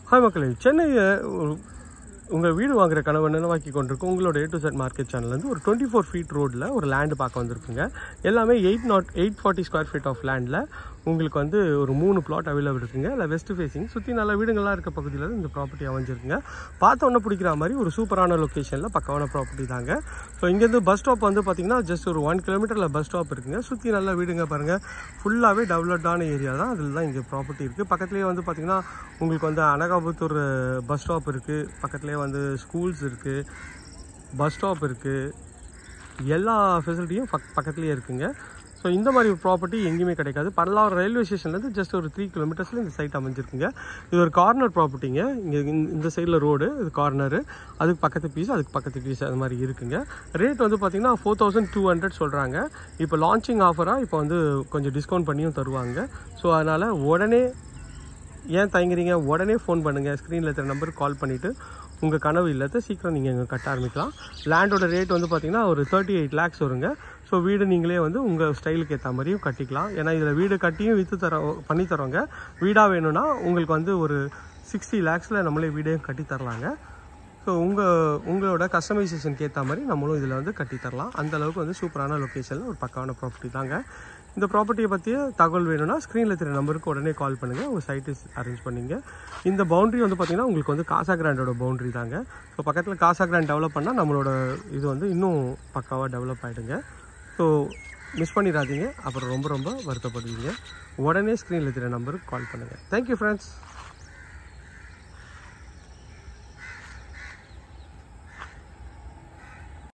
hi மக்களே சென்னையை உங்கள் வீடு வாங்குற கனவு நினைவாக்கி கொண்டிருக்கும் உங்களோட ஏ டு செட் மார்க்கெட் சேனல்லேருந்து ஒரு டுவெண்ட்டி ஃபோர் ஃபீட் ரோட்டில் ஒரு லேண்டு பார்க்க வந்திருக்குங்க எல்லாமே eight nought eight forty square feet of லேண்டில் உங்களுக்கு வந்து ஒரு மூணு பிளாட் அவைலபிள் இருக்குங்க இல்லை வெஸ்ட் ஃபேசிங் சுற்றி நல்ல வீடுங்கள்லாம் இருக்க பகுதியில் தான் இந்த ப்ராப்பர்ட்டி அமைஞ்சிருக்குங்க பார்த்த உடனே பிடிக்கிற மாதிரி ஒரு சூப்பரான லொக்கேஷனில் பக்கவான ப்ராப்பர்ட்டி தாங்க ஸோ இங்கேருந்து பஸ் ஸ்டாப் வந்து பார்த்தீங்கன்னா ஜஸ்ட் ஒரு ஒன் கிலோமீட்டரில் பஸ் ஸ்டாப் இருக்குங்க சுற்றி நல்ல வீடுங்க பாருங்கள் ஃபுல்லாகவே டெவலப்டான ஏரியா தான் அதில் தான் இங்கே ப்ராப்பர்ட்டி இருக்குது பக்கத்துலேயே வந்து பார்த்தீங்கன்னா உங்களுக்கு வந்து அனகாபுத்தூர் பஸ் ஸ்டாப் இருக்குது பக்கத்துலேயே வந்து ஸ்கூல்ஸ் இருக்குது பஸ் ஸ்டாப் இருக்குது எல்லா ஃபெசிலிட்டியும் பக் பக்கத்துலேயே இருக்குங்க ஸோ இந்த மாதிரி ஒரு ப்ராப்பர்ட்டி எங்கேயுமே கிடைக்காது பல்லாவரம் ரயில்வே ஸ்டேஷன்லேருந்து ஜஸ்ட் ஒரு த்ரீ கிலோமீட்டர்ஸில் இந்த சைட் அமைஞ்சிருக்குங்க இது ஒரு கார்னர் ப்ராப்பர்ட்டிங்க இங்கே இந்த சைடில் ரோடு இது கார்னரு அதுக்கு பக்கத்து பீஸ் அதுக்கு பக்கத்து பீஸ் அது மாதிரி இருக்குங்க ரேட் வந்து பார்த்தீங்கன்னா ஃபோர் தௌசண்ட் டூ ஹண்ட்ரட் சொல்கிறாங்க இப்போ லான்ச்சிங் ஆஃபராக இப்போ வந்து கொஞ்சம் டிஸ்கவுண்ட் பண்ணியும் தருவாங்க ஸோ அதனால் உடனே ஏன் தயங்குறீங்க உடனே ஃபோன் பண்ணுங்கள் ஸ்க்ரீனில் இருக்கிற நம்பருக்கு கால் பண்ணிவிட்டு உங்கள் கனவு இல்லத்தை சீக்கிரம் நீங்கள் இங்கே கட்ட ஆரம்பிக்கலாம் லேண்டோட ரேட் வந்து பார்த்தீங்கன்னா ஒரு தேர்ட்டி எயிட் லேக்ஸ் வருங்க ஸோ வீடு நீங்களே வந்து உங்கள் ஸ்டைலுக்கு ஏற்ற மாதிரியும் கட்டிக்கலாம் ஏன்னா இதில் வீடு கட்டியும் விற்று தர பண்ணி தரோங்க வீடாக வேணும்னா உங்களுக்கு வந்து ஒரு சிக்ஸ்டி லேக்ஸில் நம்மளே வீடையும் கட்டி தரலாங்க ஸோ உங்கள் உங்களோட கஸ்டமைசேஷனுக்கு ஏற்ற மாதிரி நம்மளும் இதில் வந்து கட்டி தரலாம் அந்த அளவுக்கு வந்து சூப்பரான லொக்கேஷனில் ஒரு பக்காவான ப்ராப்பர்ட்டி தாங்க இந்த ப்ராப்பர்ட்டியை பற்றிய தகவல் வேணும்னா ஸ்க்ரீனில் தெரிய நம்பருக்கு உடனே கால் பண்ணுங்கள் உங்கள் சைட்டு அரேஞ்ச் பண்ணிங்க இந்த பவுண்டரி வந்து பார்த்திங்கன்னா உங்களுக்கு வந்து காசா கிராண்டோட பவுண்டரி தாங்க ஸோ பக்கத்தில் காசா கிராண்ட் டெவலப் பண்ணால் நம்மளோட இது வந்து இன்னும் பக்காவாக டெவலப் ஆகிடுங்க ஸோ மிஸ் பண்ணிடாதீங்க அப்புறம் ரொம்ப ரொம்ப வருத்தப்படுவீங்க உடனே ஸ்க்ரீனில் தெரிய நம்பருக்கு கால் பண்ணுங்கள் தேங்க்யூ ஃப்ரெண்ட்ஸ்